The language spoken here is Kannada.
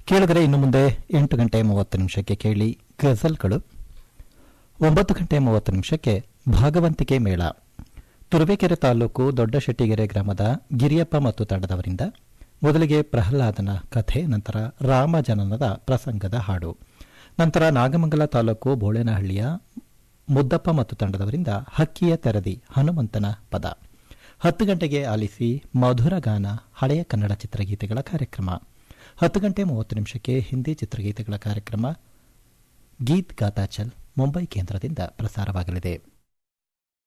ಕೇಳಿದರೆ ಇನ್ನು ಮುಂದೆ ಎಂಟು ಗಂಟೆ ಮೂವತ್ತು ನಿಮಿಷಕ್ಕೆ ಕೇಳಿ ಗಜಲ್ಗಳು ಒಂಬತ್ತು ಗಂಟೆ ಮೂವತ್ತು ನಿಮಿಷಕ್ಕೆ ಭಾಗವಂತಿಕೆ ಮೇಳ ತುರುವೇಕೆರೆ ತಾಲೂಕು ದೊಡ್ಡಶೆಟ್ಟಿಗೆರೆ ಗ್ರಾಮದ ಗಿರಿಯಪ್ಪ ಮತ್ತು ತಂಡದವರಿಂದ ಮೊದಲಿಗೆ ಪ್ರಹ್ಲಾದನ ಕಥೆ ನಂತರ ರಾಮ ಜನನದ ಪ್ರಸಂಗದ ಹಾಡು ನಂತರ ನಾಗಮಂಗಲ ತಾಲೂಕು ಬೋಳೇನಹಳ್ಳಿಯ ಮುದ್ದಪ್ಪ ಮತ್ತು ತಂಡದವರಿಂದ ಹಕ್ಕಿಯ ತೆರದಿ ಹನುಮಂತನ ಪದ ಹತ್ತು ಗಂಟೆಗೆ ಆಲಿಸಿ ಮಧುರ ಗಾನ ಹಳೆಯ ಕನ್ನಡ ಚಿತ್ರಗೀತೆಗಳ ಕಾರ್ಯಕ್ರಮ ಹತ್ತು ಗಂಟೆ ಮೂವತ್ತು ನಿಮಿಷಕ್ಕೆ ಹಿಂದಿ ಚಿತ್ರಗೀತೆಗಳ ಕಾರ್ಯಕ್ರಮ ಗೀತ್ ಗಾತಾಚಲ್ ಮುಂಬೈ ಕೇಂದ್ರದಿಂದ ಪ್ರಸಾರವಾಗಲಿದೆ